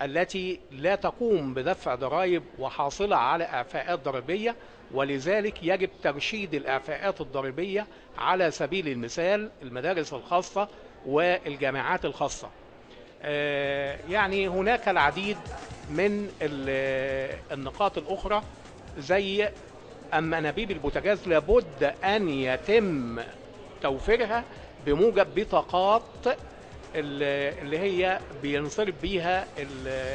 التي لا تقوم بدفع ضرائب وحاصلة على إعفاءات ضريبية ولذلك يجب ترشيد الإعفاءات الضريبية على سبيل المثال المدارس الخاصة والجامعات الخاصة آه، يعني هناك العديد من ال- النقاط الأخرى زي أما أنابيب البوتاجاز لابد أن يتم توفيرها بموجب بطاقات ال- اللي هي بينصرف بيها ال-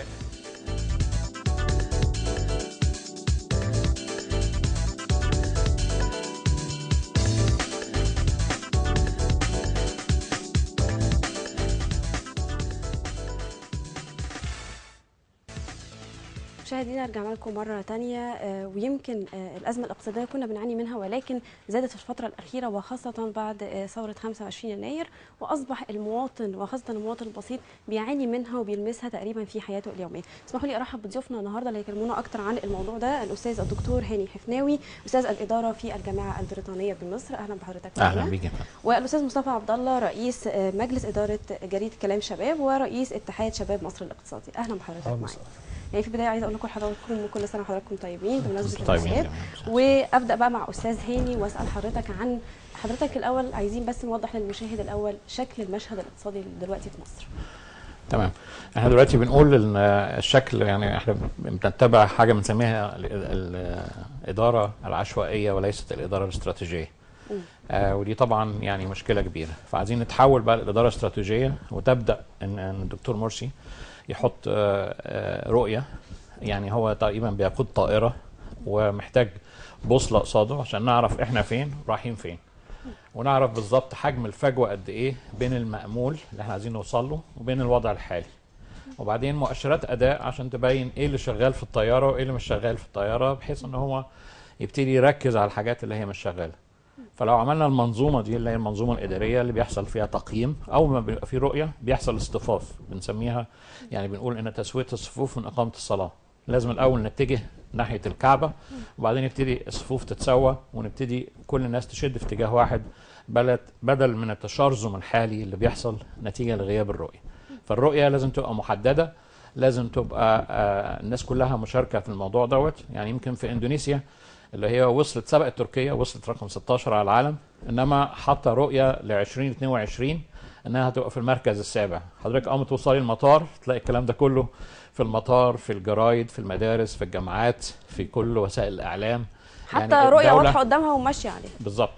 مشاهدينا رجعنا لكم مرة تانية آه، ويمكن آه، الأزمة الاقتصادية كنا بنعاني منها ولكن زادت في الفترة الأخيرة وخاصة بعد آه، ثورة 25 يناير وأصبح المواطن وخاصة المواطن البسيط بيعاني منها وبيلمسها تقريبا في حياته اليومية. اسمحوا لي أرحب بضيوفنا النهاردة اللي يكلمونا أكتر عن الموضوع ده الأستاذ الدكتور هاني حفناوي أستاذ الإدارة في الجامعة البريطانية بمصر أهلا بحضرتك اهلا معنا. بيك يا فندم. والاستاذ مصطفى عبد الله رئيس آه، مجلس اداره جريده كلام شباب ورئيس اتحاد شباب مصر الاقتصادي اهلا بحضرتك معانا يعني في البدايه عايزه اقول لكم لحضراتكم كل سنه وحضراتكم طيبين بمناسبه طيبين الأعياد. جميعاً. وابدا بقى مع استاذ هاني واسال حضرتك عن حضرتك الاول عايزين بس نوضح للمشاهد الاول شكل المشهد الاقتصادي دلوقتي في مصر تمام احنا دلوقتي بنقول ان الشكل يعني احنا بنتبع حاجه بنسميها ال- ال- الاداره العشوائيه وليست الاداره الاستراتيجيه مم. آه ودي طبعا يعني مشكله كبيره فعايزين نتحول بقى للاداره الاستراتيجيه وتبدا ان ان الدكتور مرسي يحط آه آه رؤيه يعني هو تقريبا بيقود طائره ومحتاج بوصله قصاده عشان نعرف احنا فين رايحين فين ونعرف بالظبط حجم الفجوه قد ايه بين المأمول اللي احنا عايزين نوصل له وبين الوضع الحالي وبعدين مؤشرات اداء عشان تبين ايه اللي شغال في الطياره وايه اللي مش شغال في الطياره بحيث ان هو يبتدي يركز على الحاجات اللي هي مش شغاله فلو عملنا المنظومه دي اللي هي المنظومه الاداريه اللي بيحصل فيها تقييم اول ما بيبقى في رؤيه بيحصل اصطفاف بنسميها يعني بنقول ان تسويه الصفوف من اقامه الصلاه لازم الاول نتجه ناحيه الكعبه وبعدين يبتدي الصفوف تتسوى ونبتدي كل الناس تشد في اتجاه واحد بلد بدل من التشرذم الحالي اللي بيحصل نتيجه لغياب الرؤيه فالرؤيه لازم تبقى محدده لازم تبقى آه الناس كلها مشاركه في الموضوع دوت يعني يمكن في اندونيسيا اللي هي وصلت سبقت تركيا وصلت رقم 16 على العالم انما حاطه رؤيه ل 2022 انها هتبقى في المركز السابع حضرتك اول ما توصلي المطار تلاقي الكلام ده كله في المطار في الجرايد في المدارس في الجامعات في كل وسائل الاعلام حتى يعني رؤيه الدولة- واضحه قدامها وماشيه عليها بالظبط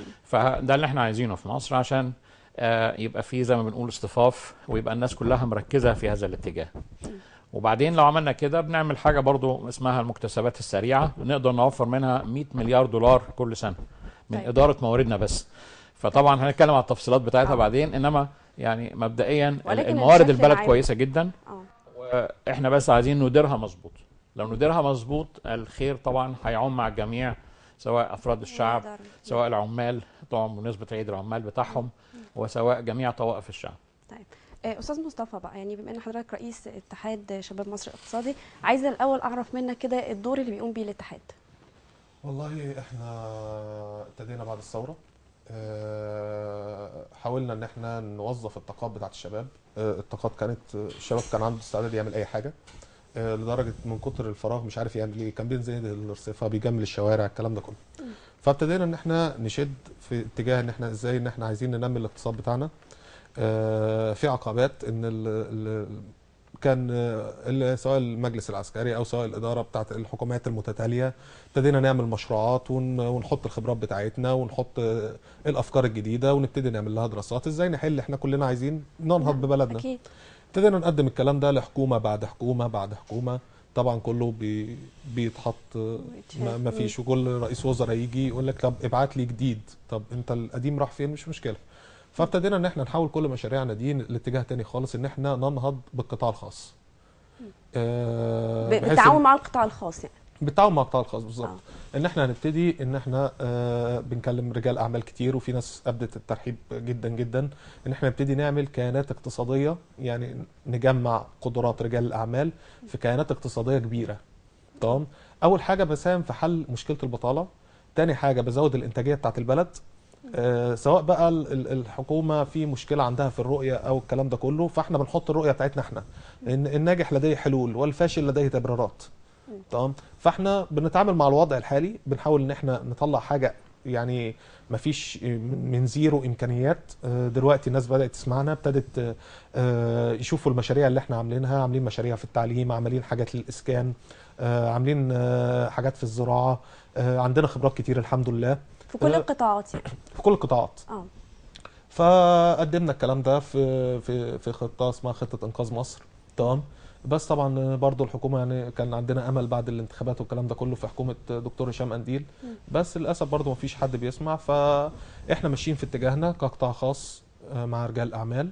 فده اللي احنا عايزينه في مصر عشان آه، يبقى في زي ما بنقول اصطفاف ويبقى الناس كلها مركزه في هذا الاتجاه وبعدين لو عملنا كده بنعمل حاجه برضو اسمها المكتسبات السريعه نقدر نوفر منها 100 مليار دولار كل سنه من طيب. اداره مواردنا بس فطبعا هنتكلم على التفصيلات بتاعتها آه. بعدين انما يعني مبدئيا ولكن الموارد الشكل البلد العام. كويسه جدا اه واحنا بس عايزين نديرها مظبوط لو نديرها مظبوط الخير طبعا هيعم مع الجميع سواء افراد الشعب نقدر- سواء العمال طبعا بمناسبه عيد العمال بتاعهم وسواء جميع طوائف الشعب طيب آه، استاذ مصطفى بقى يعني بما ان حضرتك رئيس اتحاد شباب مصر الاقتصادي عايزه الاول اعرف منك كده الدور اللي بيقوم بيه الاتحاد والله احنا ابتدينا بعد الثورة اه، حاولنا ان احنا نوظف الطاقات بتاعت الشباب اه، الطاقات كانت الشباب كان عنده استعداد يعمل اي حاجة اه، لدرجة من كتر الفراغ مش عارف يعمل ايه كان بينزل الرصيفة بيجمل الشوارع الكلام ده كله فابتدينا ان احنا نشد في اتجاه ان احنا ازاي ان احنا عايزين ننمي الاقتصاد بتاعنا اه، في عقبات ان ال ال كان اه، ال- سواء المجلس العسكري او سواء الاداره بتاعت الحكومات المتتاليه ابتدينا نعمل مشروعات ون- ونحط الخبرات بتاعتنا ونحط آه، الافكار الجديده ونبتدي نعمل لها دراسات ازاي نحل احنا كلنا عايزين ننهض ببلدنا اكيد ابتدينا نقدم الكلام ده لحكومه بعد حكومه بعد حكومه طبعا كله بي بيتحط آه، ما ما فيش وكل رئيس وزراء يجي يقول لك طب ابعت لي جديد طب انت القديم راح فين مش مشكله فابتدينا ان احنا نحول كل مشاريعنا دي لاتجاه تاني خالص ان احنا ننهض بالقطاع الخاص آه، ب- بحيث إن- بالتعاون مع القطاع الخاص يعني بالتعاون مع القطاع الخاص بالظبط آه. ان احنا هنبتدي ان احنا آه بنكلم رجال اعمال كتير وفي ناس ابدت الترحيب جدا جدا ان احنا نبتدي نعمل كيانات اقتصاديه يعني نجمع قدرات رجال الاعمال في كيانات اقتصاديه كبيره تمام اول حاجه بساهم في حل مشكله البطاله تاني حاجه بزود الانتاجيه بتاعت البلد آه، سواء بقى ال- ال- الحكومه في مشكله عندها في الرؤيه او الكلام ده كله فاحنا بنحط الرؤيه بتاعتنا احنا ان الناجح لديه حلول والفاشل لديه تبريرات تمام فاحنا بنتعامل مع الوضع الحالي بنحاول ان احنا نطلع حاجه يعني ما فيش من زيرو امكانيات آه، دلوقتي الناس بدات تسمعنا ابتدت آه، آه، يشوفوا المشاريع اللي احنا عاملينها عاملين مشاريع في التعليم عاملين حاجات للاسكان آه، عاملين آه، حاجات في الزراعه آه، عندنا خبرات كتير الحمد لله في كل آه، القطاعات يعني في كل القطاعات اه فقدمنا الكلام ده في في في خطه اسمها خطه انقاذ مصر تمام بس طبعا برضو الحكومه يعني كان عندنا امل بعد الانتخابات والكلام ده كله في حكومه دكتور هشام قنديل بس للاسف برضو ما فيش حد بيسمع فاحنا ماشيين في اتجاهنا كقطاع خاص آه، مع رجال اعمال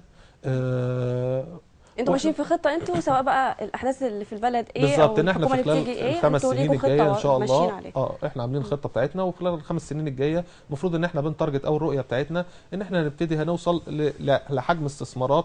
آه، انتوا وإحنا- ماشيين في خطه انتوا سواء بقى الاحداث اللي في البلد ايه بالظبط او ان احنا الحكومه في اللي خلال بتيجي ايه الخمس انتوا سنين ليكوا الجايه ان شاء ماشيين الله عليها اه احنا عاملين الخطه بتاعتنا وخلال الخمس سنين الجايه المفروض ان احنا بنتارجت او الرؤيه بتاعتنا ان احنا نبتدي هنوصل ل- ل- لحجم استثمارات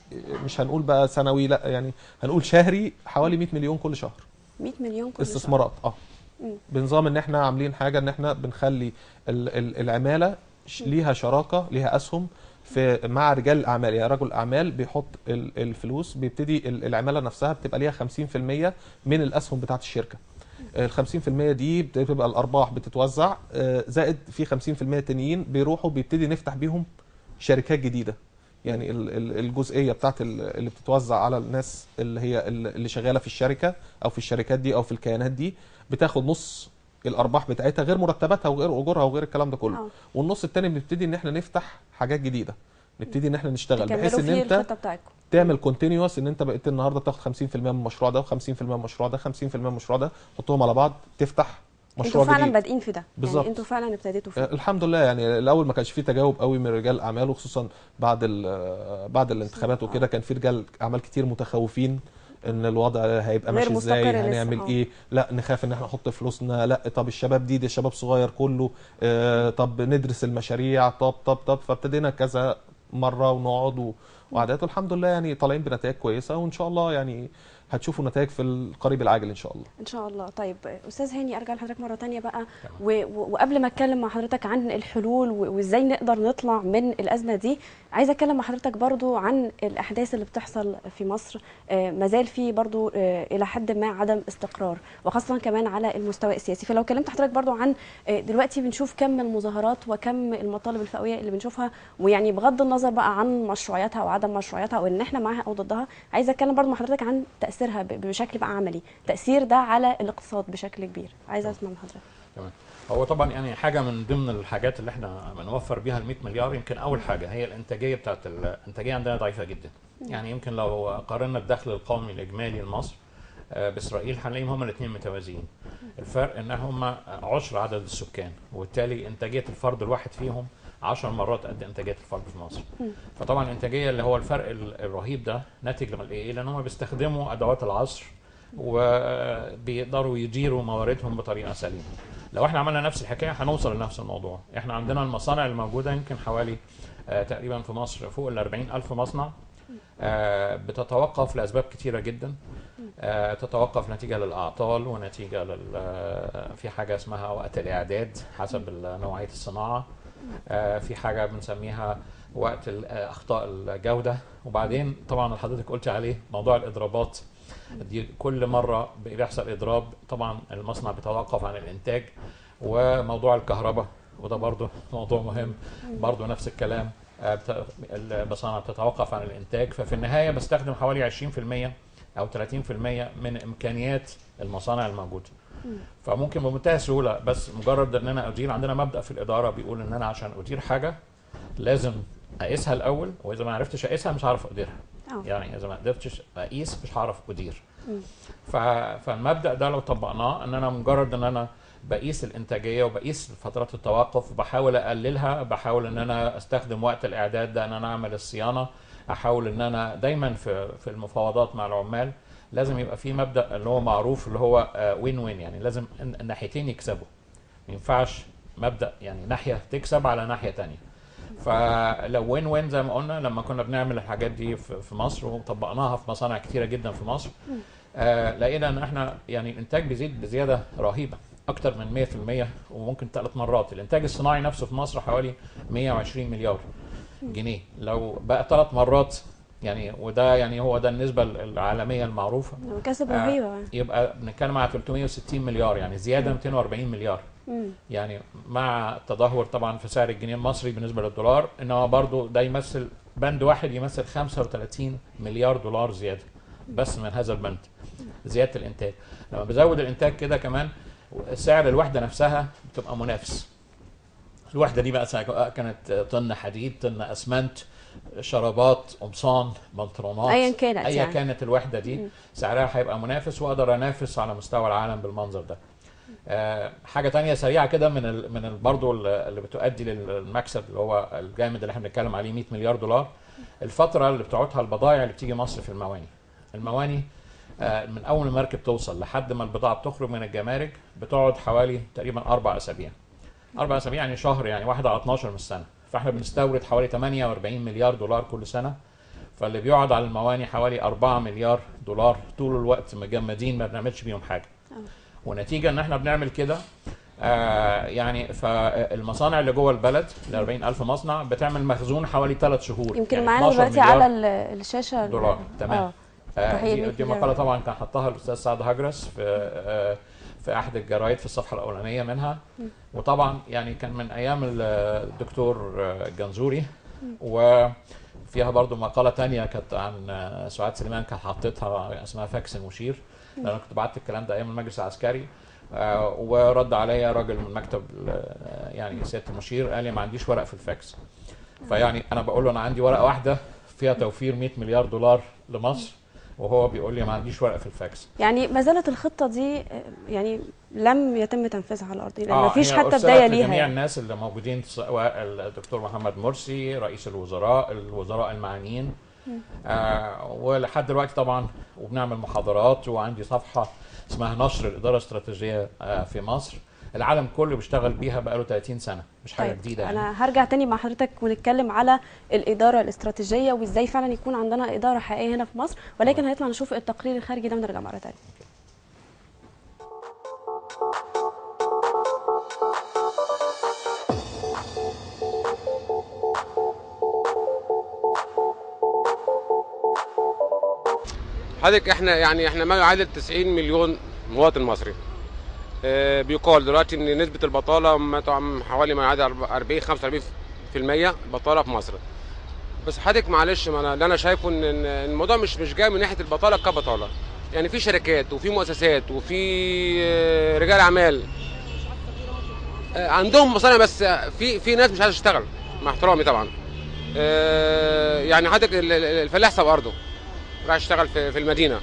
مش هنقول بقى سنوي لا يعني هنقول شهري حوالي 100 مليون كل شهر 100 مليون كل شهر. استثمارات اه مم. بنظام ان احنا عاملين حاجه ان احنا بنخلي ال- ال- العماله ش- ليها شراكه ليها اسهم في مع رجال الاعمال يعني رجل اعمال بيحط ال- الفلوس بيبتدي ال- العماله نفسها بتبقى ليها 50% من الاسهم بتاعت الشركه ال 50% دي بتبقى الارباح بتتوزع آه، زائد في 50% تانيين بيروحوا بيبتدي نفتح بيهم شركات جديده يعني ال- ال- الجزئيه بتاعت ال- اللي بتتوزع على الناس اللي هي ال- اللي شغاله في الشركه او في الشركات دي او في الكيانات دي بتاخد نص الارباح بتاعتها غير مرتباتها وغير اجورها وغير الكلام ده كله آه. والنص التاني بنبتدي ان احنا نفتح حاجات جديده نبتدي ان احنا نشتغل بحيث تكملوا ان فيه انت الخطه بتاعتكم تعمل كونتينيوس ان انت بقيت النهارده بتاخد 50% من المشروع ده و50% من المشروع ده 50% من المشروع ده تحطهم على بعض تفتح انتوا مشروع فعلا جديد بادئين في ده بالظبط. يعني انتوا فعلا ابتديتوا فيه آه، الحمد لله يعني الاول ما كانش فيه تجاوب قوي من رجال الاعمال وخصوصا بعد ال- بعد الانتخابات وكده كان في رجال اعمال كتير متخوفين ان الوضع هيبقى غير ماشي ازاي مستقر لسه، هنعمل آه. ايه لا نخاف ان احنا نحط فلوسنا لا طب الشباب دي ده شباب صغير كله آه طب ندرس المشاريع طب طب طب فابتدينا كذا مره ونقعد و- وقعدات والحمد لله يعني طالعين بنتائج كويسه وان شاء الله يعني هتشوفوا نتائج في القريب العاجل ان شاء الله ان شاء الله طيب استاذ هاني ارجع لحضرتك مره تانية بقى و... و... وقبل ما اتكلم مع حضرتك عن الحلول و... وازاي نقدر نطلع من الازمه دي عايزه اتكلم مع حضرتك برضو عن الاحداث اللي بتحصل في مصر آه مازال في برضو آه الى حد ما عدم استقرار وخاصه كمان على المستوى السياسي فلو كلمت حضرتك برضو عن آه دلوقتي بنشوف كم المظاهرات وكم المطالب الفئويه اللي بنشوفها ويعني بغض النظر بقى عن مشروعياتها او عدم مشروعياتها او ان احنا معاها او ضدها عايزه اتكلم برضو مع حضرتك عن تاثيرها ب- بشكل بقى عملي تاثير ده على الاقتصاد بشكل كبير عايزه اسمع من حضرتك تمام هو طبعا يعني حاجه من ضمن الحاجات اللي احنا بنوفر بيها ال 100 مليار يمكن اول حاجه هي الانتاجيه بتاعت الانتاجيه عندنا ضعيفه جدا يعني يمكن لو قارنا الدخل القومي الاجمالي لمصر آه، باسرائيل هنلاقيهم هما الاثنين متوازيين الفرق ان هم عشر عدد السكان وبالتالي انتاجيه الفرد الواحد فيهم 10 مرات قد انتاجيه الفرد في مصر فطبعا الانتاجيه اللي هو الفرق ال- الرهيب ده ناتج من ايه لان هم بيستخدموا ادوات العصر وبيقدروا يديروا مواردهم بطريقه سليمه لو احنا عملنا نفس الحكايه هنوصل لنفس الموضوع احنا عندنا المصانع الموجوده يمكن حوالي آه تقريبا في مصر فوق ال 40 الف مصنع آه بتتوقف لاسباب كتيره جدا آه تتوقف نتيجه للاعطال ونتيجه لل آه، في حاجه اسمها وقت الاعداد حسب ال- نوعيه الصناعه آه في حاجه بنسميها وقت ال- آه، اخطاء الجوده وبعدين طبعا اللي حضرتك قلت عليه موضوع الاضرابات دي كل مره بيحصل اضراب طبعا المصنع بيتوقف عن الانتاج وموضوع الكهرباء وده برضه موضوع مهم برضه نفس الكلام آه، بت- المصانع بتتوقف عن الانتاج ففي النهايه بستخدم حوالي 20% او 30% من امكانيات المصانع الموجوده فممكن بمنتهى السهوله بس مجرد ان انا ادير عندنا مبدا في الاداره بيقول ان انا عشان ادير حاجه لازم اقيسها الاول واذا ما عرفتش اقيسها مش هعرف اديرها اه يعني اذا ما قدرتش اقيس مش هعرف ادير ف... فالمبدا ده لو طبقناه ان انا مجرد ان انا بقيس الانتاجيه وبقيس فترات التوقف بحاول اقللها بحاول ان انا استخدم وقت الاعداد ده ان انا اعمل الصيانه احاول ان انا دايما في في المفاوضات مع العمال لازم يبقى في مبدا اللي هو معروف اللي هو وين وين يعني لازم الن- الناحيتين يكسبوا ما ينفعش مبدا يعني ناحيه تكسب على ناحيه تانية فلو وين وين زي ما قلنا لما كنا بنعمل الحاجات دي في في مصر وطبقناها في مصانع كتيره جدا في مصر آه لقينا ان احنا يعني الانتاج بيزيد بزياده رهيبه اكتر من 100% وممكن ثلاث مرات الانتاج الصناعي نفسه في مصر حوالي 120 مليار جنيه لو بقى ثلاث مرات يعني وده يعني هو ده النسبه العالميه المعروفه مكاسب آه، رهيبه يبقى بنتكلم على 360 مليار يعني زياده 240 مليار مم. يعني مع التدهور طبعا في سعر الجنيه المصري بالنسبه للدولار انما برضو ده يمثل بند واحد يمثل 35 مليار دولار زياده بس من هذا البند زياده الانتاج لما بزود الانتاج كده كمان سعر الوحده نفسها بتبقى منافس الوحده دي بقى سواء كانت طن حديد طن اسمنت شرابات قمصان بنطلونات أياً كانت ايا يعني. كانت الوحده دي سعرها هيبقى منافس واقدر انافس على مستوى العالم بالمنظر ده آه، حاجه تانية سريعه كده من ال من ال برضو ال- اللي بتؤدي للمكسب اللي هو الجامد اللي احنا بنتكلم عليه 100 مليار دولار الفتره اللي بتقعدها البضائع اللي بتيجي مصر في المواني المواني آه، من اول ما المركب توصل لحد ما البضاعه بتخرج من الجمارك بتقعد حوالي تقريبا اربع اسابيع اربع اسابيع يعني شهر يعني واحد على 12 من السنه فاحنا بنستورد حوالي 48 مليار دولار كل سنه فاللي بيقعد على المواني حوالي 4 مليار دولار طول الوقت مجمدين ما بنعملش بيهم حاجه ونتيجه ان احنا بنعمل كده آه يعني فالمصانع اللي جوه البلد ال 40 الف مصنع بتعمل مخزون حوالي 3 شهور يمكن يعني معانا 12 دلوقتي مليار على ال- الشاشه ال- دولار تمام اه آه تحية دي, ليك دي يا مقاله رب. طبعا كان حطها الاستاذ سعد هجرس في آه في احد الجرايد في الصفحه الاولانيه منها وطبعا يعني كان من ايام ال- الدكتور آه، الجنزوري وفيها برضو مقاله تانية كانت عن آه، سعاد سليمان كانت حطيتها اسمها فاكس المشير لان انا كنت بعت الكلام ده ايام المجلس العسكري آه، ورد عليا راجل من مكتب آه، يعني سياده المشير قال لي ما عنديش ورق في الفاكس فيعني انا بقول له انا عندي ورقه واحده فيها توفير 100 مليار دولار لمصر وهو بيقول لي ما عنديش ورق في الفاكس يعني ما زالت الخطه دي آه، يعني لم يتم تنفيذها على الارض يعني ما فيش هي حتى أرسلت بدايه لجميع ليها يعني. الناس اللي موجودين سواء الدكتور محمد مرسي رئيس الوزراء الوزراء المعنيين آه ولحد دلوقتي طبعا وبنعمل محاضرات وعندي صفحه اسمها نشر الاداره الاستراتيجيه آه في مصر العالم كله بيشتغل بيها بقاله 30 سنه مش حاجه طيب جديده يعني انا هرجع تاني مع حضرتك ونتكلم على الاداره الاستراتيجيه وازاي فعلا يكون عندنا اداره حقيقيه هنا في مصر ولكن هنطلع نشوف التقرير الخارجي ده ونرجع مره تانية حضرتك احنا يعني احنا ما يعادل 90 مليون مواطن مصري آه، بيقال دلوقتي ان نسبه البطاله ما طبعاً حوالي ما يعادل 40 45% بطاله في مصر بس حضرتك معلش ما انا اللي انا شايفه ان إن الموضوع مش مش جاي من ناحيه البطاله كبطاله يعني في شركات وفي مؤسسات وفي آه، رجال اعمال آه، عندهم مصانع بس في في ناس مش عايزه تشتغل مع احترامي طبعا آه، يعني حضرتك ال- ال- الفلاح ساب ارضه راح يشتغل في في المدينه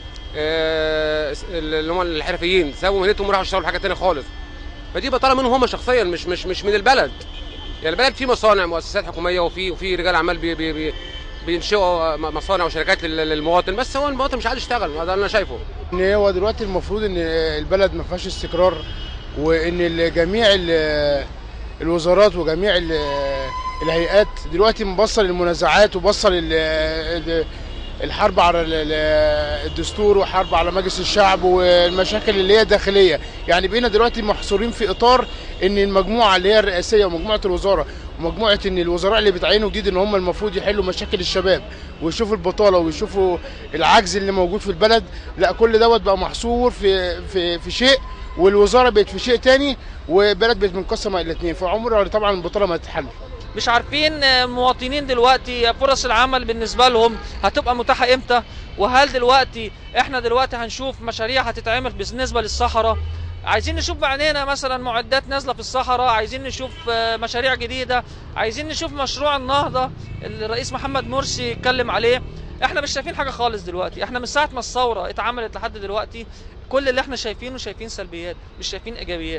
آه، اللي هم الحرفيين سابوا مهنتهم وراحوا يشتغلوا في حاجه تانية خالص فدي بطاله منهم هم شخصيا مش مش مش من البلد يعني البلد فيه مصانع مؤسسات حكوميه وفي وفي رجال اعمال بي بي بي بينشئوا م- مصانع وشركات لل- للمواطن بس هو المواطن مش عايز يشتغل هذا اللي انا شايفه ان هو دلوقتي المفروض ان البلد ما فيهاش استقرار وان ال- جميع ال- الوزارات وجميع ال- الهيئات دلوقتي مبصر المنازعات وبصر ال- ال- الحرب على ال- ال- الدستور وحرب على مجلس الشعب والمشاكل اللي هي داخليه يعني بقينا دلوقتي محصورين في اطار ان المجموعه اللي هي الرئاسيه ومجموعه الوزاره ومجموعه ان الوزراء اللي بيتعينوا جديد ان هم المفروض يحلوا مشاكل الشباب ويشوفوا البطاله ويشوفوا العجز اللي موجود في البلد لا كل دوت بقى محصور في في في شيء والوزاره بقت في شيء تاني والبلد بقت منقسمه الى اثنين فعمر طبعا البطاله ما تتحل مش عارفين المواطنين دلوقتي فرص العمل بالنسبة لهم هتبقى متاحة امتى وهل دلوقتي احنا دلوقتي هنشوف مشاريع هتتعمل بالنسبة للصحراء عايزين نشوف بعينينا مثلا معدات نازلة في الصحراء عايزين نشوف آه، مشاريع جديدة عايزين نشوف مشروع النهضة اللي الرئيس محمد مرسي اتكلم عليه احنا مش شايفين حاجة خالص دلوقتي احنا من ساعة ما الثورة اتعملت لحد دلوقتي كل اللي احنا شايفينه شايفين سلبيات مش شايفين ايجابيات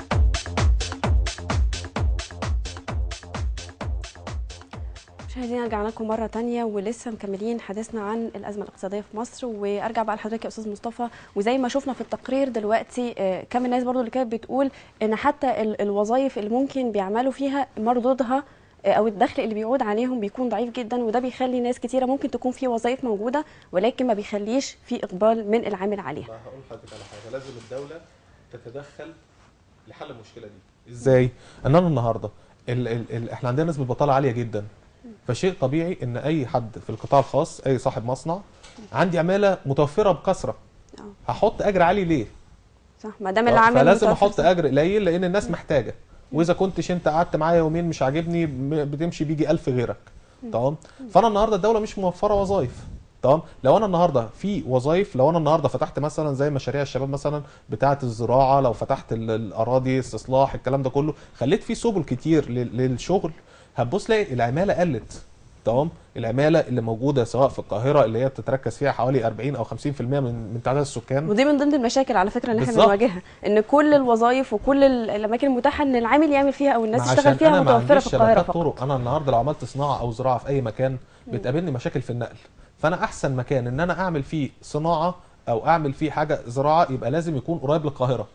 مشاهدينا رجعنا لكم مره تانية ولسه مكملين حديثنا عن الازمه الاقتصاديه في مصر وارجع بقى لحضرتك يا استاذ مصطفى وزي ما شفنا في التقرير دلوقتي آه، كم الناس برضو اللي كانت بتقول ان حتى ال- الوظائف اللي ممكن بيعملوا فيها مردودها آه، او الدخل اللي بيعود عليهم بيكون ضعيف جدا وده بيخلي ناس كتيره ممكن تكون في وظائف موجوده ولكن ما بيخليش في اقبال من العامل عليها ما هقول لحضرتك على حاجه لازم الدوله تتدخل لحل المشكله دي ازاي ان انا النهارده ال ال ال احنا عندنا نسبه بطاله عاليه جدا فشيء طبيعي ان اي حد في القطاع الخاص اي صاحب مصنع عندي عماله متوفره بكثره آه. هحط اجر عالي ليه صح ما دام العامل فلازم متوفر احط صح. اجر قليل لان الناس محتاجه واذا كنتش انت قعدت معايا يومين مش عاجبني م- بتمشي بيجي ألف غيرك تمام فانا النهارده الدوله مش موفره وظائف تمام لو انا النهارده في وظائف لو انا النهارده فتحت مثلا زي مشاريع الشباب مثلا بتاعه الزراعه لو فتحت ال- الاراضي استصلاح الكلام ده كله خليت في سبل كتير لل- للشغل هتبص تلاقي العماله قلت تمام العماله اللي موجوده سواء في القاهره اللي هي بتتركز فيها حوالي 40 او 50% من من تعداد السكان ودي من ضمن المشاكل على فكره اللي احنا بالظبط. بنواجهها ان كل الوظائف وكل ال- الاماكن المتاحه ان العامل يعمل فيها او الناس ما تشتغل عشان فيها أنا ما متوفره عنديش في القاهره شبكات فقط طرق انا النهارده لو عملت صناعه او زراعه في اي مكان بتقابلني مشاكل في النقل فانا احسن مكان ان انا اعمل فيه صناعه او اعمل فيه حاجه زراعه يبقى لازم يكون قريب للقاهره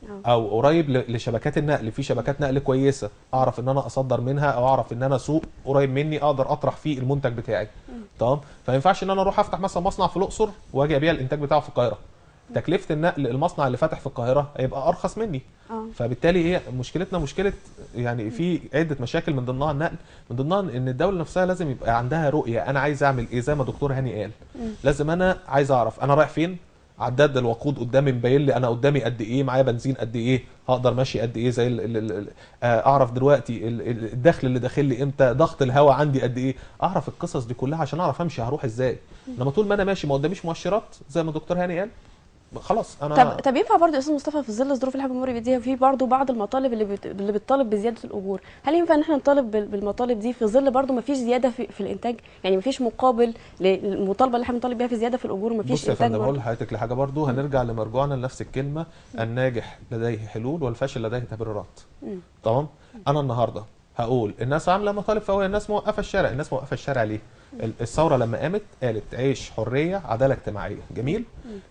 او قريب ل- لشبكات النقل في شبكات نقل كويسه اعرف ان انا اصدر منها او اعرف ان انا سوق قريب مني اقدر اطرح فيه المنتج بتاعي تمام فما ينفعش ان انا اروح افتح مثلا مصنع في الاقصر واجي ابيع الانتاج بتاعه في القاهره تكلفه النقل المصنع اللي فاتح في القاهره هيبقى ارخص مني اه فبالتالي هي مشكلتنا مشكله يعني في عده مشاكل من ضمنها النقل من ضمنها ان الدوله نفسها لازم يبقى عندها رؤيه انا عايز اعمل ايه زي ما دكتور هاني قال لازم انا عايز اعرف انا رايح فين عداد الوقود قدامي مبين لي انا قدامي قد ايه معايا بنزين قد ايه هقدر ماشي قد ايه زي ال ال ال آه، اعرف دلوقتي ال- ال- الدخل اللي داخل لي امتى ضغط الهواء عندي قد ايه اعرف القصص دي كلها عشان اعرف امشي هروح ازاي انما طول ما انا ماشي ما قداميش مؤشرات زي ما الدكتور هاني قال خلاص انا طب طب ينفع برضه يا استاذ مصطفى في ظل الظروف اللي احنا بنمر بيها في برضه بعض المطالب اللي بت... اللي بتطالب بزياده الاجور هل ينفع ان احنا نطالب بال- بالمطالب دي في ظل برضه ما فيش زياده في, في الانتاج يعني ما فيش مقابل للمطالبه اللي احنا بنطالب بيها في زياده في الاجور وما فيش بص يا انتاج فندم برضه اقول لحضرتك لحاجه برضو هنرجع لمرجوعنا لنفس الكلمه الناجح لديه حلول والفاشل لديه تبريرات تمام انا النهارده هقول الناس عامله مطالب فوقيه الناس موقفه الشارع الناس موقفه الشارع ليه ال- الثوره لما قامت قالت عيش حريه عداله اجتماعيه جميل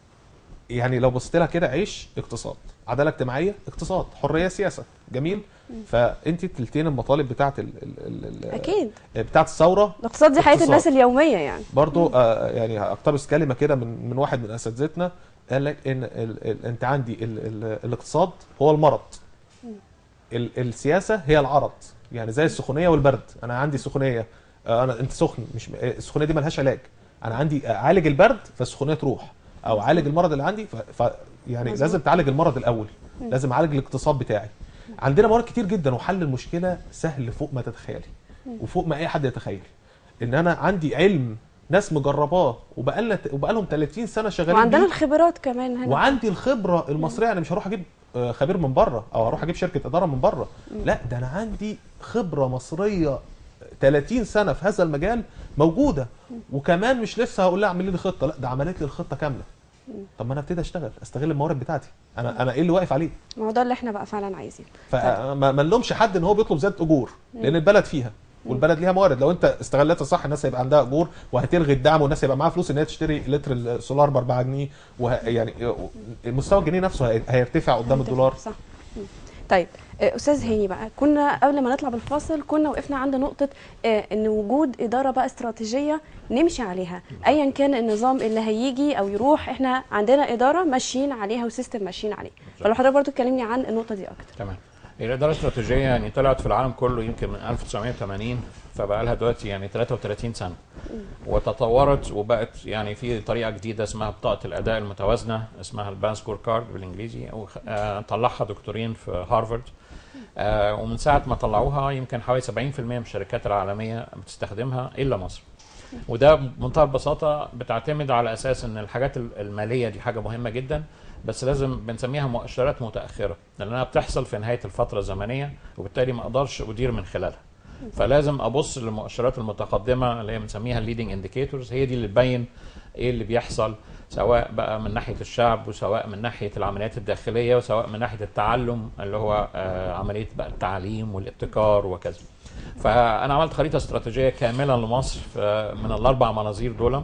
يعني لو بصيت لها كده عيش اقتصاد عداله اجتماعيه اقتصاد حريه سياسه جميل فانت تلتين المطالب بتاعت ال ال ال ال اكيد بتاعت الثوره الاقتصاد دي حياه اقتصاد. الناس اليوميه يعني برضو آه يعني هقتبس كلمه كده من من واحد من اساتذتنا قال لك ان ال ال انت عندي ال ال الاقتصاد هو المرض ال السياسه هي العرض يعني زي السخونيه والبرد انا عندي سخونيه آه انا انت سخن مش آه، السخونيه دي ملهاش علاج انا عندي اعالج البرد فالسخونيه تروح او اعالج المرض اللي عندي ف, ف يعني مظبوط. لازم تعالج المرض الاول لازم اعالج الاقتصاد بتاعي عندنا موارد كتير جدا وحل المشكله سهل فوق ما تتخيلي وفوق ما اي حد يتخيل ان انا عندي علم ناس مجرباه وبقالنا وبقالهم 30 سنه شغالين وعندنا بيه. الخبرات كمان هنا وعندي الخبره المصريه انا مش هروح اجيب آه، خبير من بره او هروح اجيب شركه اداره من بره لا ده انا عندي خبره مصريه 30 سنه في هذا المجال موجوده وكمان مش لسه هقول لها اعملي لي خطه لا ده عملت لي الخطه كامله طب ما انا ابتدي اشتغل استغل الموارد بتاعتي انا انا ايه اللي واقف عليه ما هو ده اللي احنا بقى فعلا عايزينه فما ما نلومش حد ان هو بيطلب زياده اجور لان البلد فيها والبلد ليها موارد لو انت استغلتها صح الناس هيبقى عندها اجور وهتلغي الدعم والناس هيبقى معاها فلوس ان هي تشتري لتر السولار ب 4 جنيه وه يعني مستوى الجنيه نفسه هي- هيرتفع قدام الدولار صح مم. طيب آه، استاذ هاني بقى كنا قبل ما نطلع بالفاصل كنا وقفنا عند نقطه آه، ان وجود اداره بقى استراتيجيه نمشي عليها ايا كان النظام اللي هيجي او يروح احنا عندنا اداره ماشيين عليها وسيستم ماشيين عليه فلو حضرتك برضو تكلمني عن النقطه دي اكتر تمام هي الاداره الاستراتيجيه يعني طلعت في العالم كله يمكن من 1980 فبقى لها دلوقتي يعني 33 سنه وتطورت وبقت يعني في طريقه جديده اسمها بطاقه الاداء المتوازنه اسمها البان سكور كارد بالانجليزي وخ- آه، طلعها دكتورين في هارفارد آه، ومن ساعه ما طلعوها يمكن حوالي 70% من الشركات العالميه بتستخدمها الا مصر وده بمنتهى البساطه بتعتمد على اساس ان الحاجات ال- الماليه دي حاجه مهمه جدا بس لازم بنسميها مؤشرات متاخره لانها بتحصل في نهايه الفتره الزمنيه وبالتالي ما اقدرش ادير من خلالها فلازم ابص للمؤشرات المتقدمه اللي هي بنسميها الليدنج انديكيتورز هي دي اللي تبين ايه اللي بيحصل سواء بقى من ناحيه الشعب وسواء من ناحيه العمليات الداخليه وسواء من ناحيه التعلم اللي هو آه، عمليه بقى التعليم والابتكار وكذا فانا عملت خريطه استراتيجيه كامله لمصر في- من الاربع مناظير دول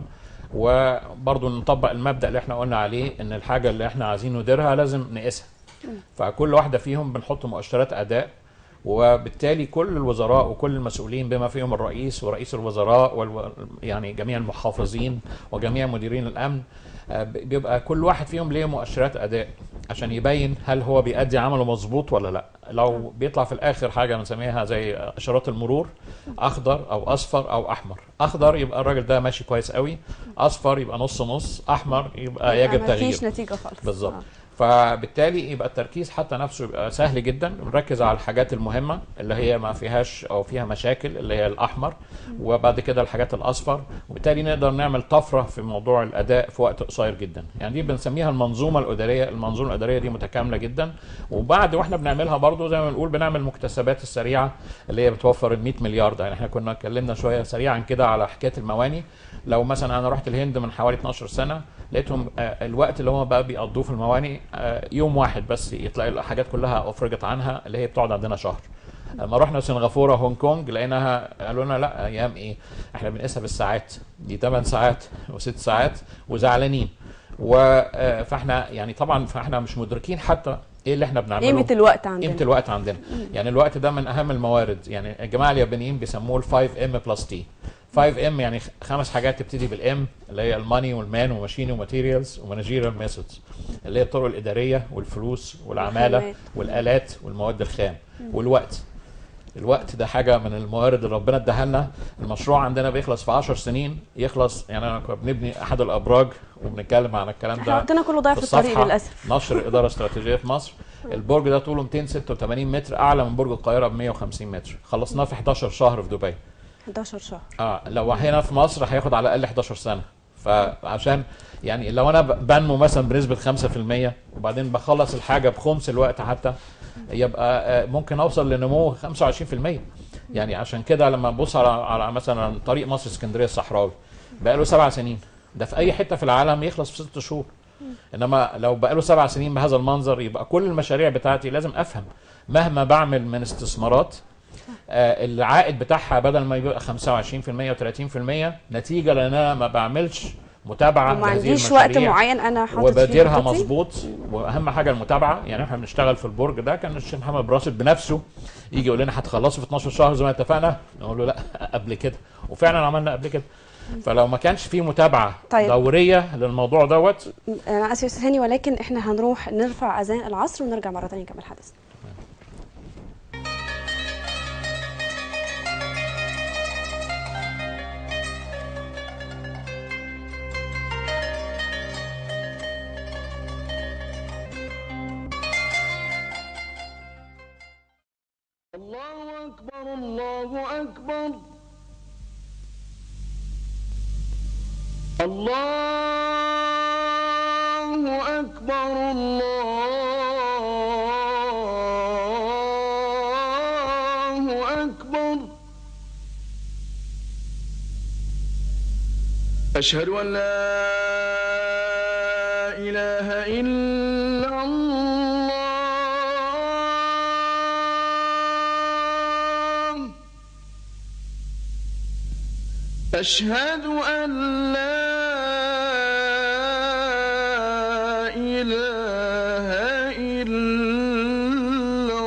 وبرضه نطبق المبدا اللي احنا قلنا عليه ان الحاجه اللي احنا عايزين نديرها لازم نقيسها فكل واحده فيهم بنحط مؤشرات اداء وبالتالي كل الوزراء وكل المسؤولين بما فيهم الرئيس ورئيس الوزراء والو... يعني جميع المحافظين وجميع مديرين الامن آه، ب- بيبقى كل واحد فيهم ليه مؤشرات اداء عشان يبين هل هو بيأدي عمله مظبوط ولا لا لو بيطلع في الاخر حاجه بنسميها زي اشارات المرور اخضر او اصفر او احمر اخضر يبقى الراجل ده ماشي كويس قوي اصفر يبقى نص نص احمر يبقى يجب ما تغيير فيش نتيجه خالص بالظبط آه. فبالتالي يبقى التركيز حتى نفسه يبقى سهل جدا نركز على الحاجات المهمه اللي هي ما فيهاش او فيها مشاكل اللي هي الاحمر وبعد كده الحاجات الاصفر وبالتالي نقدر نعمل طفره في موضوع الاداء في وقت قصير جدا يعني دي بنسميها المنظومه الاداريه المنظومه الاداريه دي متكامله جدا وبعد واحنا بنعملها برضو زي ما بنقول بنعمل المكتسبات السريعه اللي هي بتوفر ال 100 مليار ده يعني احنا كنا اتكلمنا شويه سريعا كده على حكايه المواني لو مثلا انا رحت الهند من حوالي 12 سنه لقيتهم آه، الوقت اللي هم بقى بيقضوه في المواني آه، يوم واحد بس تلاقي الحاجات كلها افرجت عنها اللي هي بتقعد عندنا شهر لما رحنا سنغافوره هونج كونج لقيناها قالوا لنا لا ايام ايه احنا بنقيسها بالساعات دي 8 ساعات وست ساعات وزعلانين و آه، فاحنا يعني طبعا فاحنا مش مدركين حتى ايه اللي احنا بنعمله قيمه الوقت عندنا قيمه الوقت عندنا يعني الوقت ده من اهم الموارد يعني الجماعه اليابانيين بيسموه ال 5 ام بلس تي 5 ام يعني خ- خمس حاجات تبتدي بالام اللي هي الماني والمان وماشين وماتيريالز ومانجيرال ميثودز اللي هي الطرق الاداريه والفلوس والعماله والخامات. والالات والمواد الخام والوقت الوقت ده حاجه من الموارد اللي ربنا اداها لنا المشروع عندنا بيخلص في 10 سنين يخلص يعني انا كنا بنبني احد الابراج وبنتكلم عن الكلام احنا ده وقتنا كله ضايع في الطريق الصفحة للاسف نشر اداره استراتيجيه في مصر البرج ده طوله 286 متر اعلى من برج القاهره ب 150 متر خلصناه في 11 شهر في دبي 11 شهر اه لو هنا في مصر هياخد على الاقل 11 سنه فعشان يعني لو انا ب- بنمو مثلا بنسبه 5% وبعدين بخلص الحاجه بخمس الوقت حتى يبقى آه، ممكن اوصل لنمو 25% يعني عشان كده لما ابص على على مثلا طريق مصر اسكندريه الصحراوي بقى له سبع سنين ده في اي حته في العالم يخلص في ست شهور انما لو بقى له سبع سنين بهذا المنظر يبقى كل المشاريع بتاعتي لازم افهم مهما بعمل من استثمارات آه، العائد بتاعها بدل ما يبقى 25% و30% نتيجه لان انا ما بعملش متابعه وما لهذه عنديش وقت المشاريع معين انا حاطط فيه وبديرها خطتي. مظبوط واهم حاجه المتابعه يعني احنا بنشتغل في البرج ده كان الشيخ محمد براشد بنفسه يجي يقول لنا هتخلصوا في 12 شهر زي ما اتفقنا نقول له لا قبل كده وفعلا عملنا قبل كده فلو ما كانش في متابعه طيب. دوريه للموضوع دوت انا اسف يا استاذ هاني ولكن احنا هنروح نرفع اذان العصر ونرجع مره ثانيه نكمل حدثنا الله أكبر الله أكبر الله أكبر الله أكبر أشهد أن لا إله إلا الله أشهد أن لا إله إلا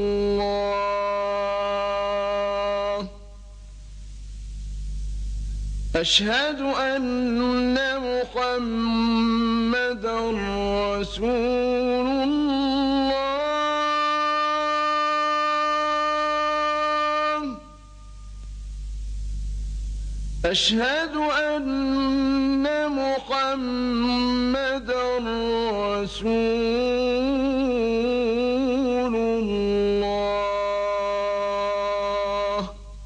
الله أشهد أن محمدا رسول الله أشهد أن محمدا رسول الله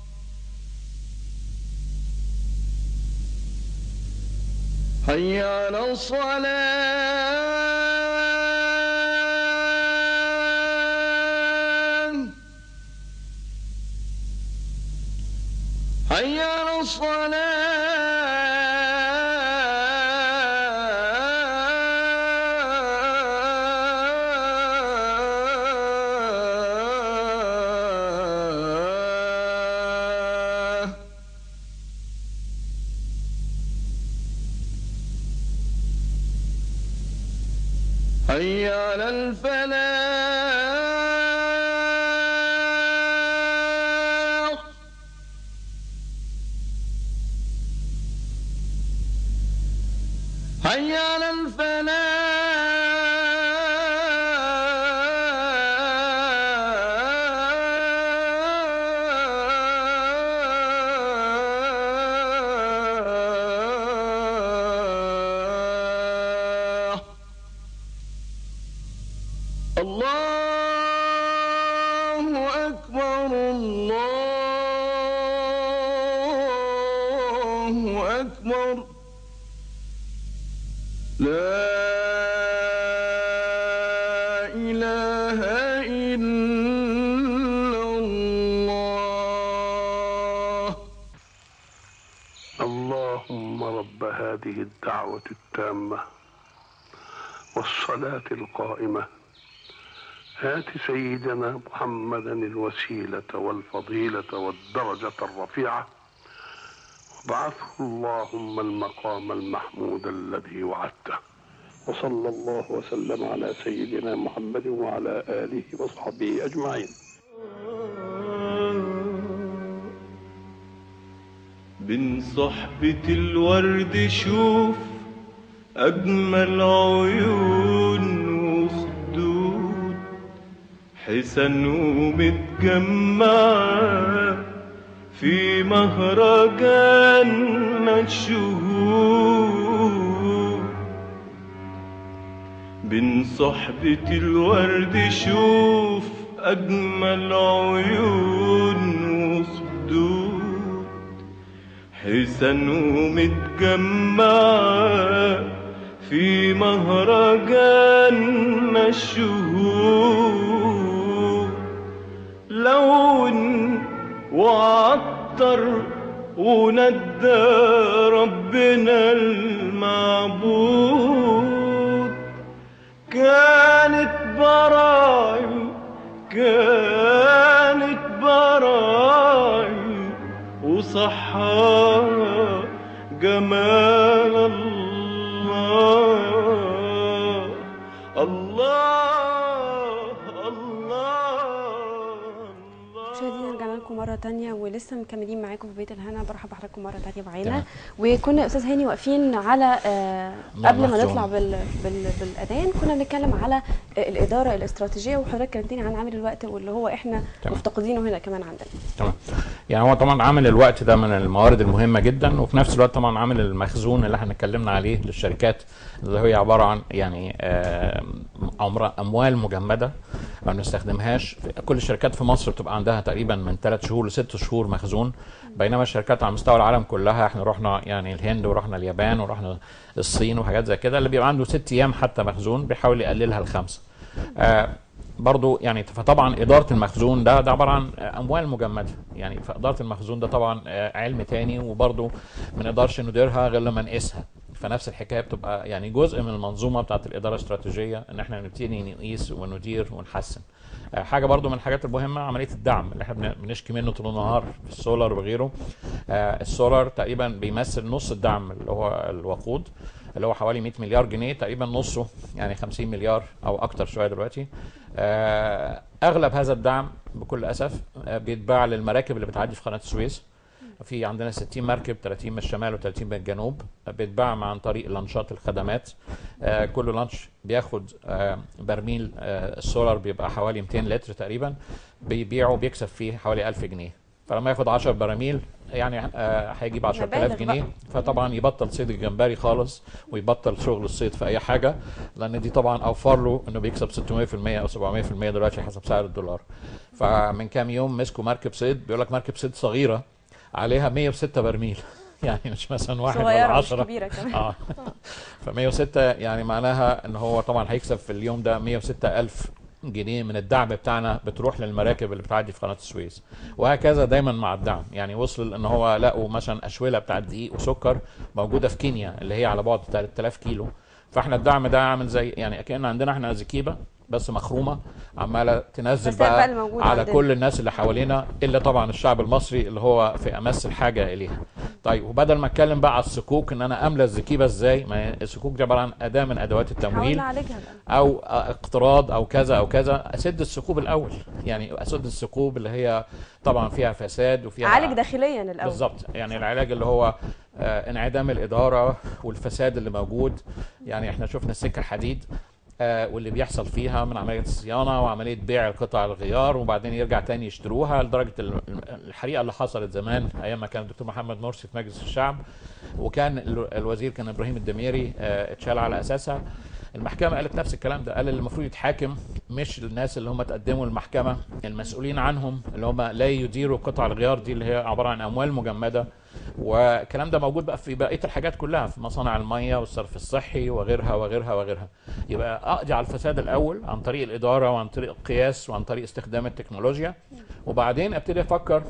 حي على الصلاة حي على الصلاة حي على الفلاح حي على الفلاح الله أكبر الله أكبر لا إله إلا الله اللهم رب هذه الدعوة التامة والصلاة القائمة هات سيدنا محمدا الوسيلة والفضيلة والدرجة الرفيعة وابعثه اللهم المقام المحمود الذي وعدته وصلى الله وسلم على سيدنا محمد وعلى آله وصحبه أجمعين بين صحبة الورد شوف أجمل عيون وخدود حسن ومتجمعة في مهرجان مشهور بين صحبة الورد شوف أجمل عيون وخدود حسن ومتجمعة في مهرجان مشهور لون وعطر وندى ربنا المعبود كانت براعي كانت براعي وصحى جمال الله الله الله مشاهدينا رجعنا لكم مرة تانية ولسه مكملين معاكم في بيت الهنا برحب بحضراتكم مرة تانية معانا وكنا يا أستاذ هاني واقفين على آه نعم، قبل ما مخزون. نطلع بال بال بالأذان كنا بنتكلم على آه الإدارة الاستراتيجية وحضرتك كلمتني عن عامل الوقت واللي هو إحنا تمام. مفتقدينه هنا كمان عندنا تمام يعني هو طبعا عامل الوقت ده من الموارد المهمه جدا وفي نفس الوقت طبعا عامل المخزون اللي احنا اتكلمنا عليه للشركات اللي هي عباره عن يعني آه، عمر اموال مجمده ما بنستخدمهاش كل الشركات في مصر بتبقى عندها تقريبا من ثلاث شهور لست شهور مخزون بينما الشركات على مستوى العالم كلها احنا رحنا يعني الهند ورحنا اليابان ورحنا الصين وحاجات زي كده اللي بيبقى عنده ست ايام حتى مخزون بيحاول يقللها لخمسه آه، برضو يعني فطبعا اداره المخزون ده ده عباره عن اموال مجمده يعني فاداره المخزون ده طبعا آه، علم تاني وبرضو ما نقدرش نديرها غير لما نقيسها فنفس الحكايه بتبقى يعني جزء من المنظومه بتاعت الاداره الاستراتيجيه ان احنا نبتدي نقيس وندير ونحسن آه، حاجه برضو من الحاجات المهمه عمليه الدعم اللي احنا بن- بنشكي منه طول النهار في السولار وغيره آه، السولار تقريبا بيمثل نص الدعم اللي هو الوقود اللي هو حوالي 100 مليار جنيه تقريبا نصه يعني 50 مليار او اكتر شويه دلوقتي آه، اغلب هذا الدعم بكل اسف آه، بيتباع للمراكب اللي بتعدي في قناه السويس في عندنا 60 مركب 30 من الشمال و30 من الجنوب آه، بيتباع عن طريق لانشات الخدمات آه، كل لانش بياخد آه، برميل آه، السولار بيبقى حوالي 200 لتر تقريبا بيبيعه بيكسب فيه حوالي 1000 جنيه فلما ياخد 10 براميل يعني آه، هيجيب 10000 مبالغ جنيه فطبعا يبطل صيد الجمبري خالص ويبطل شغل الصيد في اي حاجه لان دي طبعا اوفر له انه بيكسب 600% او 700% دلوقتي حسب سعر الدولار فمن كام يوم مسكوا مركب صيد بيقول لك مركب صيد صغيره عليها 106 برميل يعني مش مثلا واحد ولا صغيرة مش 10 كبيرة كمان اه ف 106 يعني معناها ان هو طبعا هيكسب في اليوم ده 106 الف جنيه من الدعم بتاعنا بتروح للمراكب اللي بتعدي في قناه السويس وهكذا دايما مع الدعم يعني وصل ان هو لقوا مثلا اشوله بتاعت دقيق وسكر موجوده في كينيا اللي هي على بعد 3000 كيلو فاحنا الدعم ده عامل زي يعني كان عندنا احنا زكيبه بس مخرومه عماله تنزل بس ده بقى بقى الموجود على عندنا. كل الناس اللي حوالينا الا طبعا الشعب المصري اللي هو في امس الحاجه اليها طيب وبدل ما اتكلم بقى على الصكوك ان انا املى الزكيبه ازاي ما هي الصكوك دي عباره عن اداه من ادوات التمويل حاولنا نعالجها بقى او اقتراض او كذا او كذا اسد الثقوب الاول يعني اسد الثقوب اللي هي طبعا فيها فساد وفيها عالج داخليا الأول بالظبط يعني العلاج اللي هو آه انعدام الاداره والفساد اللي موجود يعني احنا شفنا السكه الحديد آه واللي بيحصل فيها من عمليه الصيانه وعمليه بيع قطع الغيار وبعدين يرجع تاني يشتروها لدرجه ال- الحريقه اللي حصلت زمان ايام ما كان الدكتور محمد مرسي في مجلس الشعب وكان ال- الوزير كان ابراهيم الدميري آه اتشال على اساسها المحكمه قالت نفس الكلام ده قال اللي المفروض يتحاكم مش الناس اللي هم تقدموا المحكمة المسؤولين عنهم اللي هم لا يديروا قطع الغيار دي اللي هي عبارة عن أموال مجمدة والكلام ده موجود بقى في بقية الحاجات كلها في مصانع المية والصرف الصحي وغيرها وغيرها وغيرها يبقى أقضي على الفساد الأول عن طريق الإدارة وعن طريق القياس وعن طريق استخدام التكنولوجيا وبعدين ابتدي أفكر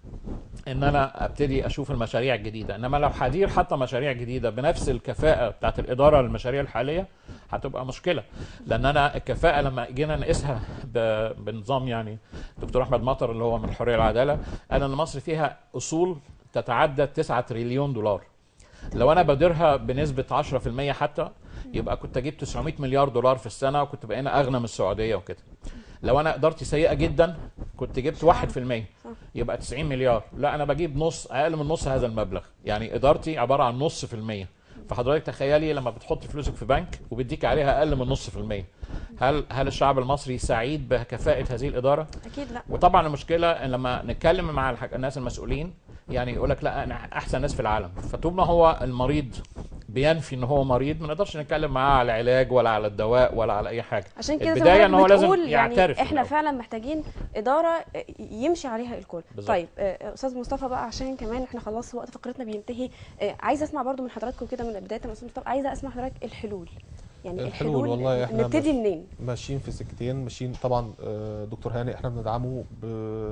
ان انا ابتدي اشوف المشاريع الجديده انما لو هدير حتى مشاريع جديده بنفس الكفاءه بتاعت الاداره للمشاريع الحاليه هتبقى مشكله لان انا الكفاءه لما جينا نقيسها ب- بنظام يعني دكتور احمد مطر اللي هو من الحريه والعداله قال ان مصر فيها اصول تتعدى 9 تريليون دولار لو انا بديرها بنسبه 10% حتى يبقى كنت اجيب 900 مليار دولار في السنه وكنت بقينا اغنى من السعوديه وكده لو انا ادارتي سيئه جدا كنت جبت 1% يبقى 90 مليار لا انا بجيب نص اقل من نص هذا المبلغ يعني ادارتي عباره عن نص في المية فحضرتك تخيلي لما بتحط فلوسك في بنك وبيديك عليها اقل من نص في المية هل هل الشعب المصري سعيد بكفاءه هذه الاداره اكيد لا وطبعا المشكله ان لما نتكلم مع الح- الناس المسؤولين يعني يقول لك لا انا احسن ناس في العالم فطول ما هو المريض بينفي ان هو مريض ما نقدرش نتكلم معاه على العلاج ولا على الدواء ولا على اي حاجه عشان كده زي البدايه ما ان هو حضرتك لازم بتقول يعني يعترف احنا بالأول. فعلا محتاجين اداره يمشي عليها الكل بالظبط. طيب آه، استاذ مصطفى بقى عشان كمان احنا خلاص وقت فقرتنا بينتهي آه، عايزه اسمع برضو من حضراتكم كده من بدايه من استاذ مصطفى عايزه اسمع حضرتك الحلول يعني الحلول والله احنا نبتدي مش- منين ماشيين في سكتين ماشيين طبعا آه، دكتور هاني احنا بندعمه ب...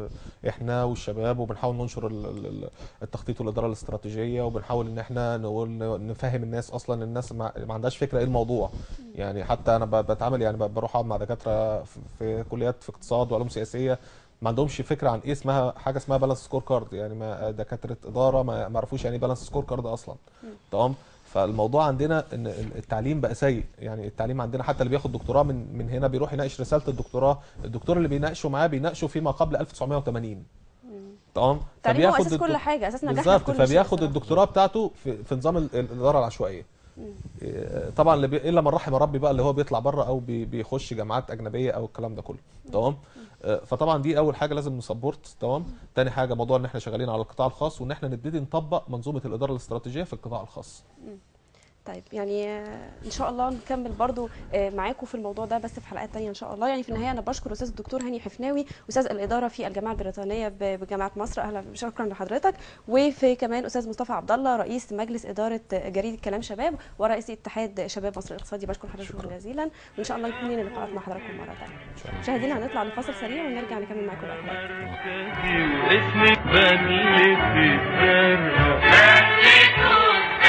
احنا والشباب وبنحاول ننشر ال- ال- ال- التخطيط والاداره الاستراتيجيه وبنحاول ان احنا نقول نفهم الناس اصلا الناس ما, ما عندهاش فكره ايه الموضوع يعني حتى انا ب- بتعامل يعني ب- بروح اقعد مع دكاتره في, في كليات في اقتصاد وعلوم سياسيه ما عندهمش فكره عن ايه اسمها حاجه اسمها بالانس سكور كارد يعني ما دكاتره اداره ما ما يعرفوش يعني ايه بالانس سكور كارد اصلا تمام فالموضوع عندنا ان التعليم بقى سيء يعني التعليم عندنا حتى اللي بياخد دكتوراه من من هنا بيروح يناقش رساله الدكتوراه الدكتور اللي بيناقشه معاه بيناقشه فيما قبل 1980 تمام التعليم هو اساس الدك- كل حاجه اساس نجاحنا بالظبط في كل شيء فبياخد بصراحة. الدكتوراه بتاعته في, في نظام ال- الاداره العشوائيه إيه، طبعا اللي بي... الا من رحم ربي بقى اللي هو بيطلع بره او بي... بيخش جامعات اجنبيه او الكلام ده كله تمام آه، فطبعا دي اول حاجه لازم نسبورت تمام تاني حاجه موضوع ان احنا شغالين على القطاع الخاص وان احنا نبتدي نطبق منظومه الاداره الاستراتيجيه في القطاع الخاص طيب يعني آه، ان شاء الله نكمل برضو آه، معاكم في الموضوع ده بس في حلقات تانية ان شاء الله يعني في النهايه انا بشكر استاذ الدكتور هاني حفناوي استاذ الاداره في الجامعه البريطانيه ب- بجامعه مصر اهلا شكرا لحضرتك وفي كمان استاذ مصطفى عبد الله رئيس مجلس اداره جريده كلام شباب ورئيس اتحاد شباب مصر الاقتصادي بشكر حضرتك شكرا جزيلا وان شاء الله يكون لنا لقاءات مع حضراتكم مره ثانيه مشاهدينا هنطلع لفاصل سريع ونرجع نكمل معاكم بقى اسمك بدلت الزرقاء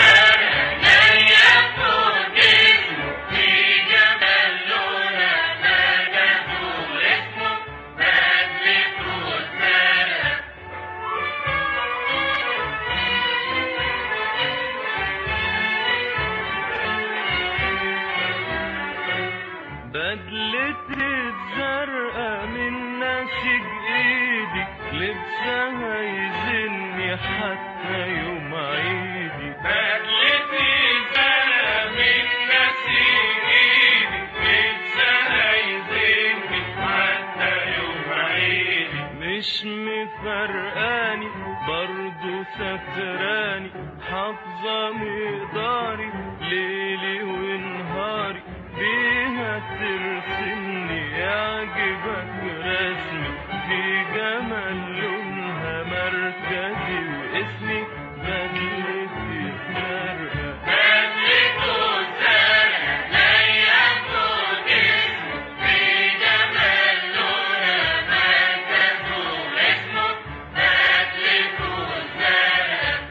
بدلت الزرقاء من نسيج ايدي لبسها يزني حتى يوم عيدي بدلت الزرقاء من نسيج ايدي لبسها يزني حتى يوم عيدي مش مفرقاني برضو سفراني حافظة مقداري ليلي ونهاري بيها ترسمني يعجبك رسمي في جمال لونها مركزي واسمي بدلت الزرقاء بدلت الزرقاء ليكون اسمه في جمال لونها مركزه واسمه بدلت الزرقاء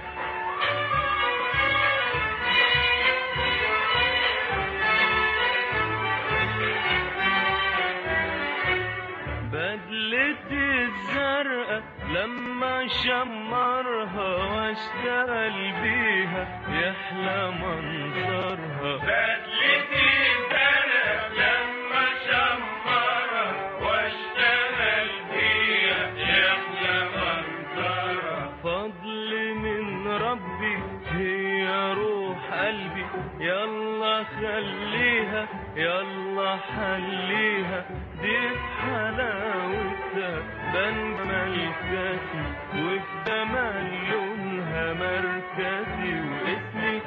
بدلت الزرقاء لما شمرها واشتغل بيها يحلى منظرها بدلت الزرقاء لما شمرها واشتغل بيها يحلى منظرها فضل من ربي هي روح قلبي يلا خليها يلا حليها دي في حلاوتها بان ملكتي وفي جمال لونها مركزي واسمي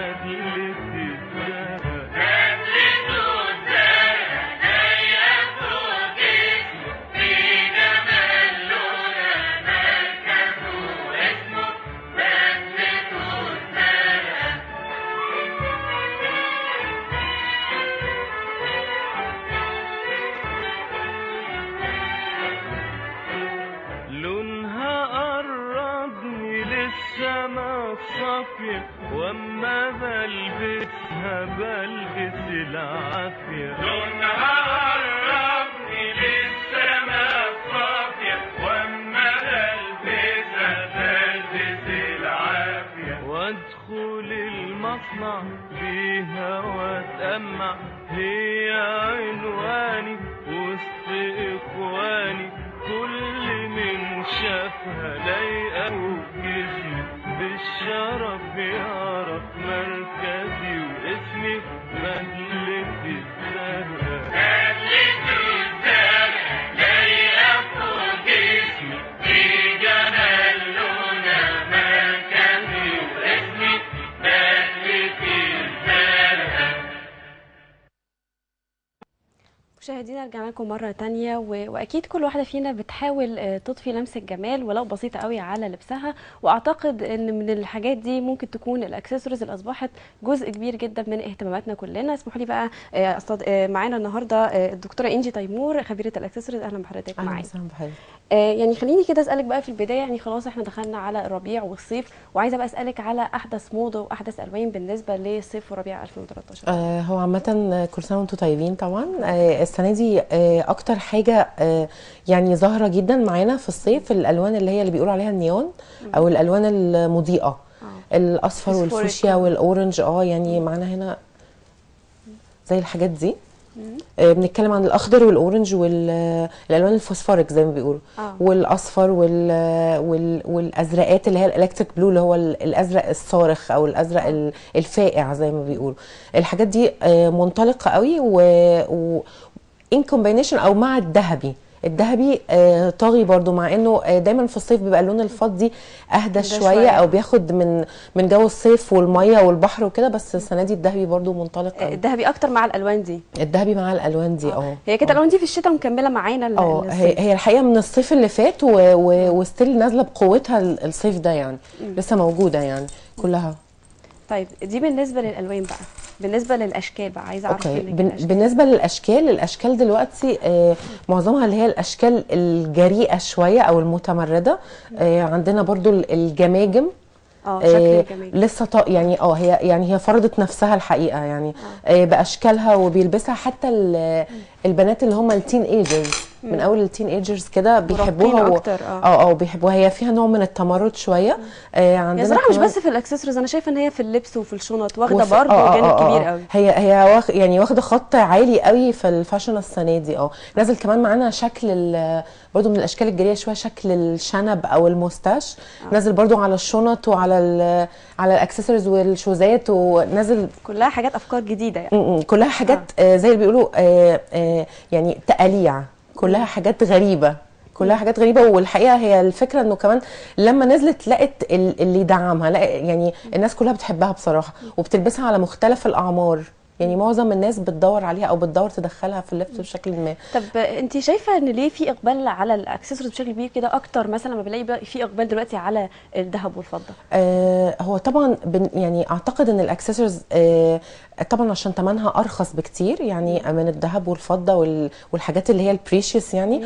بدلت الزرقاء بدلت الزرقاء صافية واما بلبسها بلبس العافية لونها قربني للسما صافية واما بلبسها بلبس العافية وادخل المصنع بيها واتأمع هي عنواني وسط اخواني كل من شافها لايقة وجسمي بالشرف يعرف مركزي واسمي مهلتي الزرقاء مهلتي الزرقاء لايقة فوق جسمي بجمال لونها مركزي واسمي مهلتي الزرقاء مشاهدينا رجعنا لكم مرة تانية و... وأكيد كل واحدة فينا بتحاول آه، تضفي لمسة جمال ولو بسيطة قوي على لبسها وأعتقد إن من الحاجات دي ممكن تكون الأكسسوارز اللي أصبحت جزء كبير جدا من اهتماماتنا كلنا اسمحوا لي بقى آه، أستاذ آه، معانا النهاردة آه، الدكتورة إنجي تيمور خبيرة الأكسسوارز أهلا بحضرتك اهلا معانا وسهلا بحضرتك آه، يعني خليني كده اسالك بقى في البدايه يعني خلاص احنا دخلنا على الربيع والصيف وعايزه بقى اسالك على احدث موضه واحدث الوان بالنسبه لصيف وربيع 2013 آه هو عامة كل سنة وانتم طيبين طبعا آه السنة دي آه أكتر حاجة آه يعني ظاهرة جدا معانا في الصيف الألوان اللي هي اللي بيقولوا عليها النيون أو الألوان المضيئة الأصفر فوسفوريك. والفوشيا والأورنج اه يعني معانا هنا زي الحاجات دي آه، بنتكلم عن الاخضر والاورنج والالوان الفوسفوريك زي ما بيقولوا آه. والاصفر وال... وال... والازرقات اللي هي الالكتريك بلو اللي هو ال- الازرق الصارخ او الازرق ال- الفاقع زي ما بيقولوا الحاجات دي آه، منطلقه قوي و, و... ان كومبينيشن او مع الذهبي الذهبي آه طاغي برضو مع انه آه دايما في الصيف بيبقى اللون الفضي اهدى شويه, شوية. او بياخد من من جو الصيف والميه والبحر وكده بس السنه دي الذهبي برضو منطلق آه، قوي الذهبي اكتر مع الالوان دي الذهبي مع الالوان دي اه هي كانت الالوان دي في الشتاء مكمله معانا ال- اه الصيف. هي هي الحقيقه من الصيف اللي فات و... و... وستيل نازله بقوتها ال- الصيف ده يعني لسه موجوده يعني كلها طيب دي بالنسبه للالوان بقى بالنسبه للاشكال بقى عايزه اعرف اوكي منك بن... الأشكال. بالنسبه للاشكال الاشكال دلوقتي آه معظمها اللي هي الاشكال الجريئه شويه او المتمرده آه عندنا برضو ال- الجماجم اه شكل آه الجمال لسه ط... يعني اه هي يعني هي فرضت نفسها الحقيقه يعني آه باشكالها وبيلبسها حتى ال- البنات اللي هم التين ايجرز من اول التين ايجرز كده بيحبوها مراهقين و... أكتر، آه. اه اه بيحبوها هي فيها نوع من التمرد شويه آه عندنا هي صراحه مش كمان- بس في الاكسسوارز انا شايفه ان هي في اللبس وفي الشنط واخده وفي- برضه آه، آه، جانب آه، كبير آه. قوي هي هي واخ يعني واخده خط عالي قوي في الفاشن السنه دي اه نازل كمان معانا شكل ال- برضو من الاشكال الجريئه شويه شكل الشنب او الموستاش نازل برضو على الشنط وعلى ال- على الاكسسوارز والشوزات ونازل كلها حاجات افكار جديده يعني م- م، كلها حاجات آه. زي اللي بيقولوا آه آه يعني تقاليع كلها حاجات غريبه كلها حاجات غريبه والحقيقه هي الفكره انه كمان لما نزلت لقت ال- اللي يدعمها لقى يعني الناس كلها بتحبها بصراحه وبتلبسها على مختلف الاعمار يعني معظم الناس بتدور عليها او بتدور تدخلها في اللبس بشكل ما طب انت شايفه ان ليه في اقبال على الاكسسوارز بشكل كبير كده اكتر مثلا ما بنلاقي بقى في اقبال دلوقتي على الذهب والفضه آه هو طبعا بن يعني اعتقد ان الاكسسوارز آه طبعا عشان ثمنها ارخص بكتير يعني من الذهب والفضه وال- والحاجات اللي هي البريشيوس يعني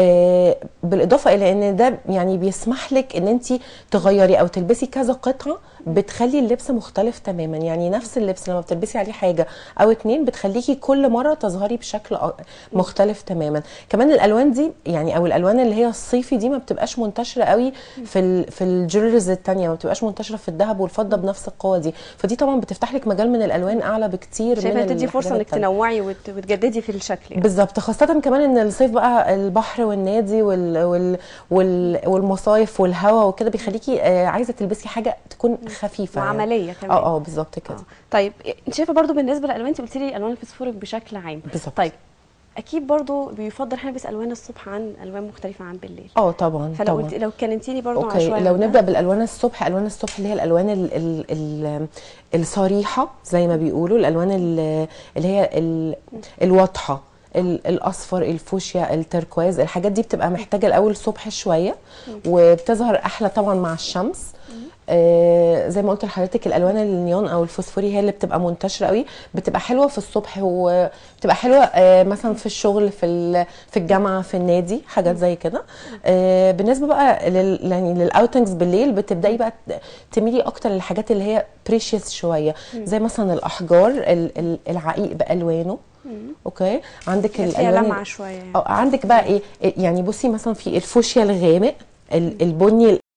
آه بالاضافه الى ان ده يعني بيسمح لك ان انت تغيري او تلبسي كذا قطعه بتخلي اللبس مختلف تماما يعني نفس اللبس لما بتلبسي عليه حاجه او اتنين بتخليكي كل مره تظهري بشكل أ- مختلف تماما كمان الالوان دي يعني او الالوان اللي هي الصيفي دي ما بتبقاش منتشره قوي في ال في الجولريز التانية ما بتبقاش منتشره في الذهب والفضه بنفس القوه دي فدي طبعا بتفتح لك مجال من الالوان اعلى بكتير من شايفه تدي الحاجات فرصه انك التانية. تنوعي وت- وتجددي في الشكل يعني. بالظبط خاصة كمان ان الصيف بقى البحر والنادي وال وال وال والمصايف والهواء وكده بيخليكي آه، عايزة تلبسي حاجة تكون خفيفة يعني. وعمليه كمان اه اه بالظبط كده طيب انت شايفه برضو بالنسبه للالوان انت قلت لي الوان الفسفوريك بشكل عام بالظبط طيب اكيد برضو بيفضل احنا نلبس الوان الصبح عن الوان مختلفه عن بالليل اه طبعا فلو طبعا قلت لو كلمتيني برضو على اوكي شويه لو عن ده. نبدا بالالوان الصبح الوان الصبح اللي هي الالوان ال ال ال الصريحه زي ما بيقولوا الالوان ال- اللي هي ال الواضحه ال- الاصفر الفوشيا التركواز الحاجات دي بتبقى محتاجه الاول الصبح شويه وبتظهر احلى طبعا مع الشمس آه زي ما قلت لحضرتك الالوان النيون او الفوسفوري هي اللي بتبقى منتشره قوي بتبقى حلوه في الصبح وبتبقى حلوه آه مثلا في الشغل في ال- في الجامعه في النادي حاجات زي كده آه بالنسبه بقى لل يعني للاوتنجز بالليل بتبداي بقى تميلي اكتر للحاجات اللي هي بريشيوس شويه زي مثلا الاحجار ال- ال- العقيق بالوانه اوكي عندك فيها الالوان لمعه ال- شويه يعني. اه عندك بقى ايه يعني بصي مثلا في الفوشيا الغامق ال- البني